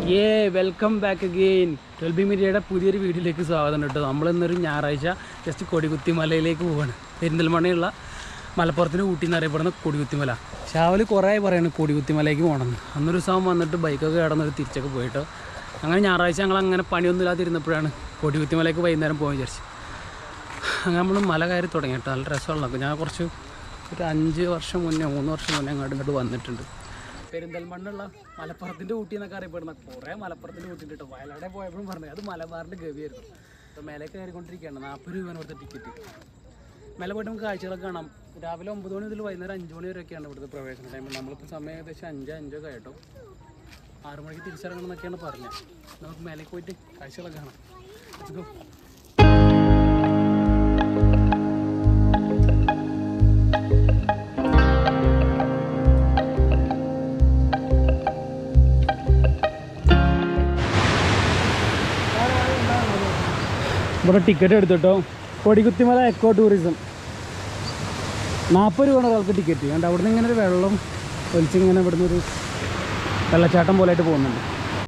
ഏ welcome back again ട്വൽബി മീഡിയയുടെ പുതിയൊരു വീഡിയോയിലേക്ക് സ്വാഗതം കേട്ടോ നമ്മളിന്നൊരു ഞായറാഴ്ച ജസ്റ്റ് കൊടികുത്തി മലയിലേക്ക് പോവാണ് പെരിന്തൽമണ്ണയുള്ള മലപ്പുറത്തിന് ഊട്ടി എന്നറിയപ്പെടുന്ന കൊടികുത്തിമല ഷാവല് കുറേ പറയാണ് കൊടികുത്തിമലയ്ക്ക് പോകണമെന്ന് അന്നൊരു ദിവസം വന്നിട്ട് ബൈക്കൊക്കെ കിടന്നൊരു തിരിച്ചൊക്കെ പോയിട്ടോ അങ്ങനെ ഞായറാഴ്ച ഞങ്ങൾ അങ്ങനെ പണിയൊന്നും ഇല്ലാതിരുന്നപ്പോഴാണ് കൊടികുത്തിമലയ്ക്ക് വൈകുന്നേരം പോകാൻ വിചാരിച്ചു അങ്ങനെ നമ്മൾ മല കയറി തുടങ്ങി കേട്ടോ നല്ല രസമുള്ള ഞാൻ കുറച്ച് ഒരു അഞ്ച് വർഷം മുന്നേ മൂന്ന് വർഷം മുന്നേ അങ്ങോട്ട് ഇങ്ങോട്ട് വന്നിട്ടുണ്ട് പെരിന്തൽമണ്ണുള്ള മലപ്പുറത്തിൻ്റെ ഊട്ടി എന്നൊക്കെ അറിയപ്പെടുന്ന കുറേ മലപ്പുറത്തിൻ്റെ ഊട്ടി ഉണ്ട് കേട്ടോ വയനാടെ പോയപ്പോഴും പറഞ്ഞു അത് മലബാറിൻ്റെ ഗവിയായിരുന്നു അപ്പോൾ മേലെ കയറിക്കൊണ്ടിരിക്കുകയാണ് നാൽപ്പത് രൂപയാണ് ഇവിടുത്തെ ടിക്കറ്റ് മേലെ പോയിട്ട് നമുക്ക് കാഴ്ചകളൊക്കെ കാണാം രാവിലെ ഒമ്പത് മണി മുതൽ വൈകുന്നേരം അഞ്ച് മണി വരെയൊക്കെയാണ് ഇവിടുത്തെ പ്രവേശന ടൈം നമ്മളിപ്പോൾ സമയം ഏകദേശം അഞ്ച് അഞ്ചൊക്കെ ആയിട്ടോ ആറ് മണിക്ക് തിരിച്ചിറങ്ങണം എന്നൊക്കെയാണ് പറഞ്ഞത് നമുക്ക് മേലേക്ക് പോയിട്ട് കാഴ്ചകളൊക്കെ കാണാം Let's go. ഇവിടെ ടിക്കറ്റ് എടുത്തിട്ടോ കൊടികുത്തിമല എക്കോ ടൂറിസം നാൽപ്പത് രൂപയാണ് ഒരാൾക്ക് ടിക്കറ്റ് കണ്ട അവിടുന്ന് ഇങ്ങനെ ഒരു വെള്ളം ഒലിച്ചിങ്ങനെ ഇവിടുന്ന് ഒരു വെള്ളച്ചാട്ടം പോലെയായിട്ട് പോകുന്നുണ്ട്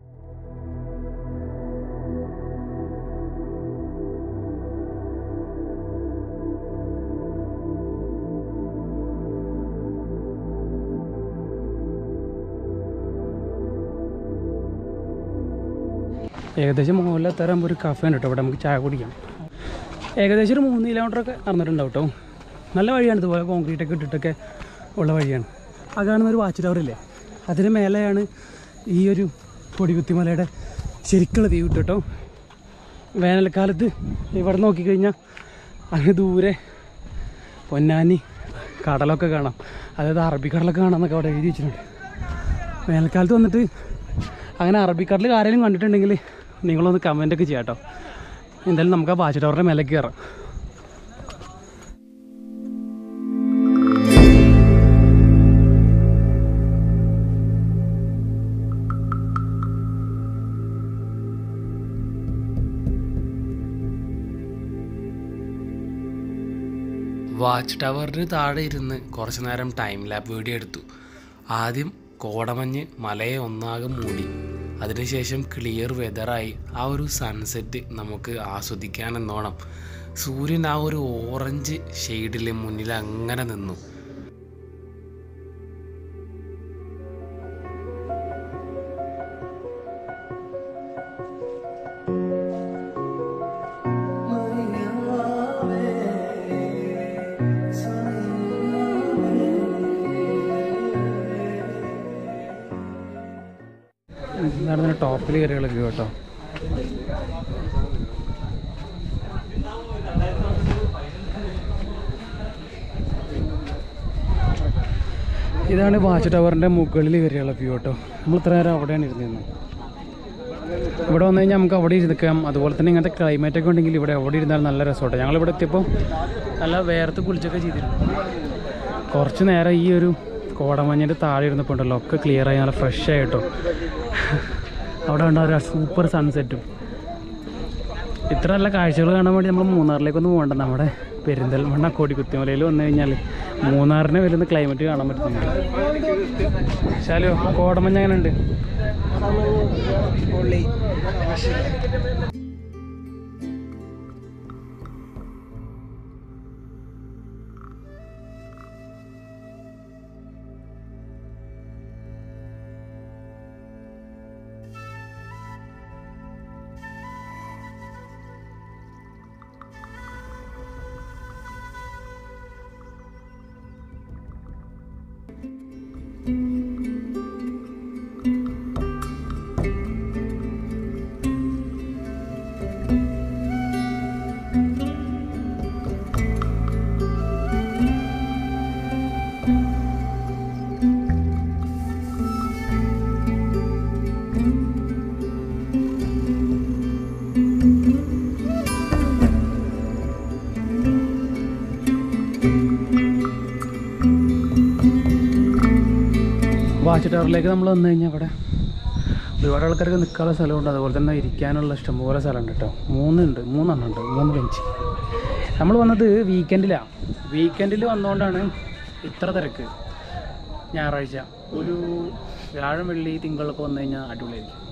ഏകദേശം മുകളിലെത്താറാകുമ്പോൾ ഒരു കഫേ ഉണ്ട് കേട്ടോ ഇവിടെ നമുക്ക് ചായ കുടിക്കാം ഏകദേശം ഒരു മൂന്ന് കിലോമീറ്ററൊക്കെ നടന്നിട്ടുണ്ടാവും കേട്ടോ നല്ല വഴിയാണ് ഇതുപോലെ കോൺക്രീറ്റ് ഒക്കെ ഇട്ടിട്ടൊക്കെ ഉള്ള വഴിയാണ് ആ കാണുന്ന ഒരു വാച്ച് ടവർ ഇല്ലേ അതിന് മേലെയാണ് ഈ ഒരു കൊടികുത്തിമലയുടെ ശരിക്കുള്ള വ്യൂ കേട്ടോ വേനൽക്കാലത്ത് ഇവിടെ നോക്കിക്കഴിഞ്ഞാൽ അങ്ങ് ദൂരെ പൊന്നാനി കടലൊക്കെ കാണാം അതായത് അറബിക്കടലൊക്കെ കാണാമെന്നൊക്കെ അവിടെ എഴുതി വെച്ചിട്ടുണ്ട് വേനൽക്കാലത്ത് വന്നിട്ട് അങ്ങനെ അറബിക്കടൽ ആരെങ്കിലും കണ്ടിട്ടുണ്ടെങ്കിൽ നിങ്ങളൊന്ന് കമൻ്റൊക്കെ ചെയ്യാം കേട്ടോ എന്തായാലും നമുക്ക് ആ വാച്ച് ടവറിൻ്റെ മേലേക്ക് കയറാം വാച്ച് ടവറിന് താഴെ ഇരുന്ന് കുറച്ച് നേരം ടൈം ലാപ്പ് വീഡിയോ എടുത്തു ആദ്യം കോടമഞ്ഞ് മലയെ ഒന്നാകെ മൂടി അതിനുശേഷം ക്ലിയർ വെതറായി ആ ഒരു സൺസെറ്റ് നമുക്ക് ആസ്വദിക്കാനെന്നോണം സൂര്യൻ ആ ഒരു ഓറഞ്ച് ഷെയ്ഡിൽ മുന്നിൽ അങ്ങനെ നിന്നു നടന്ന ടോപ്പിൽ കയറികളൊക്കെ കേട്ടോ ഇതാണ് വാച്ച് ടവറിൻ്റെ മുകളിൽ കയറിയുള്ള വ്യൂ കേട്ടോ നമ്മൾ ഇത്ര നേരം അവിടെയാണ് ഇരുന്നിരുന്നത് ഇവിടെ വന്നു കഴിഞ്ഞാൽ നമുക്ക് അവിടെ ഇരുന്നിക്കാം അതുപോലെ തന്നെ ഇങ്ങനത്തെ ക്ലൈമറ്റ് ഒക്കെ ഉണ്ടെങ്കിൽ ഇവിടെ എവിടെ ഇരുന്നാൽ നല്ല രസമാട്ടോ ഞങ്ങൾ ഇവിടെ എത്തിയപ്പോൾ നല്ല വേർത്ത് കുളിച്ചൊക്കെ ചെയ്തിരുന്നു കുറച്ച് നേരം ഈ ഒരു കോടമഞ്ഞിൻ്റെ താഴെ ഇരുന്നപ്പോൾ ഉണ്ടല്ലോ ഒക്കെ ക്ലിയർ ആയി നല്ല ഫ്രഷ് ആയിട്ടോ അവിടെ ഉണ്ടാവും ഒരു സൂപ്പർ സൺസെറ്റും ഇത്ര നല്ല കാഴ്ചകൾ കാണാൻ വേണ്ടി നമ്മൾ മൂന്നാറിലേക്കൊന്നും പോകണ്ട നമ്മുടെ പെരിന്തൽമണ്ണ കൊടിക്കുത്തിമലയിൽ വന്നു കഴിഞ്ഞാൽ മൂന്നാറിനെ വരുന്ന ക്ലൈമറ്റ് കാണാൻ പറ്റുന്നുണ്ട് ശാലോ കോടമഞ്ഞ് അങ്ങനെ ഉണ്ട് വാച്ച് ടവറിലേക്ക് നമ്മൾ വന്നു കഴിഞ്ഞാൽ അവിടെ ഒരുപാട് ആൾക്കാർക്ക് നിൽക്കാനുള്ള സ്ഥലമുണ്ട് അതുപോലെ തന്നെ ഇരിക്കാനുള്ള ഇഷ്ടംപോലെ സ്ഥലമുണ്ട് കേട്ടോ മൂന്നുണ്ട് മൂന്നെണ്ണം ഉണ്ട് മൂന്ന് ബെഞ്ച് നമ്മൾ വന്നത് വീക്കെൻഡിലാണ് വീക്കെൻഡിൽ വന്നുകൊണ്ടാണ് ഇത്ര തിരക്ക് ഞായറാഴ്ച ഒരു വ്യാഴം വെള്ളി തിങ്കളൊക്കെ വന്നു കഴിഞ്ഞാൽ അടിപൊളിയായിരിക്കും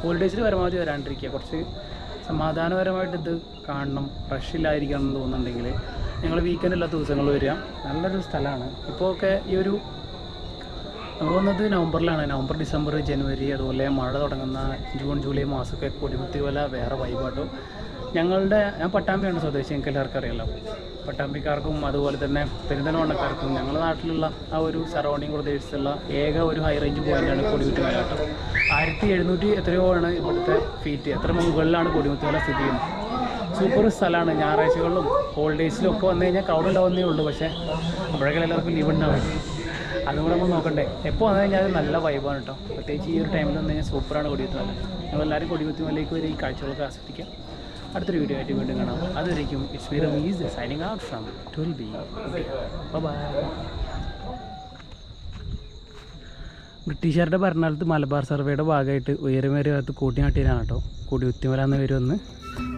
ഹോളിഡേയ്സിൽ പരമാവധി വരാണ്ടിരിക്കുക കുറച്ച് സമാധാനപരമായിട്ട് ഇത് കാണണം റഷില്ലായിരിക്കണം എന്ന് തോന്നുന്നുണ്ടെങ്കിൽ ഞങ്ങൾ വീക്കെൻഡ് എല്ലാ ദിവസങ്ങളിൽ വരിക നല്ലൊരു സ്ഥലമാണ് ഇപ്പോൾ ഒക്കെ ഈ ഒരു നമ്മൾ വന്നത് നവംബറിലാണ് നവംബർ ഡിസംബർ ജനുവരി അതുപോലെ മഴ തുടങ്ങുന്ന ജൂൺ ജൂലൈ മാസമൊക്കെ കൊടികുത്തി പോലെ വേറെ വൈബാട്ടോ ഞങ്ങളുടെ ഞാൻ പട്ടാമ്പിയാണ് സ്വദേശി എനിക്ക് എല്ലാവർക്കും അറിയാലോ പട്ടാമ്പിക്കാർക്കും അതുപോലെ തന്നെ പെരിന്തൽമണ്ണക്കാർക്കും ഞങ്ങളുടെ നാട്ടിലുള്ള ആ ഒരു സറൗണ്ടിങ് പ്രദേശത്തുള്ള ഏക ഒരു ഹൈ റേഞ്ച് പോയിന്റാണ് കൊടികുത്തി മല കേട്ടോ ആയിരത്തി എഴുന്നൂറ്റി എത്രയോ ആണ് ഇവിടുത്തെ ഫീറ്റ് എത്ര മുകളിലാണ് കൊടികുത്തി മല സ്ഥിതി ചെയ്യുന്നത് സൂപ്പർ സ്ഥലമാണ് ഞായറാഴ്ചകളിലും ഹോളിഡേയ്സിലും ഒക്കെ വന്നു കഴിഞ്ഞാൽ ക്രൗഡ് ഉണ്ടാവുന്നേ ഉള്ളൂ പക്ഷേ അപ്പോഴേക്കും എല്ലാവർക്കും ലീവ് ഉണ്ടാവും അതും കൂടെ നമ്മൾ നോക്കണ്ടേ എപ്പോൾ വന്നു കഴിഞ്ഞാൽ നല്ല വൈബാണ് കേട്ടോ പ്രത്യേകിച്ച് ഈ ഒരു ടൈമിൽ വന്നു കഴിഞ്ഞാൽ സൂപ്പറാണ് കൊടികുത്തിമല ഞങ്ങളെല്ലാവരും കൊടികുത്തിമലയ്ക്ക് വരെ ഈ കാഴ്ചകളൊക്കെ ആസ്വദിക്കാം അടുത്തൊരു വീഡിയോ ആയിട്ട് വീണ്ടും കാണാം അതുവരേക്കും it's me Rameez signing out from twelve B bye ബ്രിട്ടീഷുകാരുടെ ഭരണകാലത്ത് മലബാർ സർവേയുടെ ഭാഗമായിട്ട് ഉയരമേറിയ ഭാഗത്ത് കൂട്ടിനാട്ടിയതാണ് കേട്ടോ കൂടി ഉത്തിമല എന്ന പേര് വന്ന്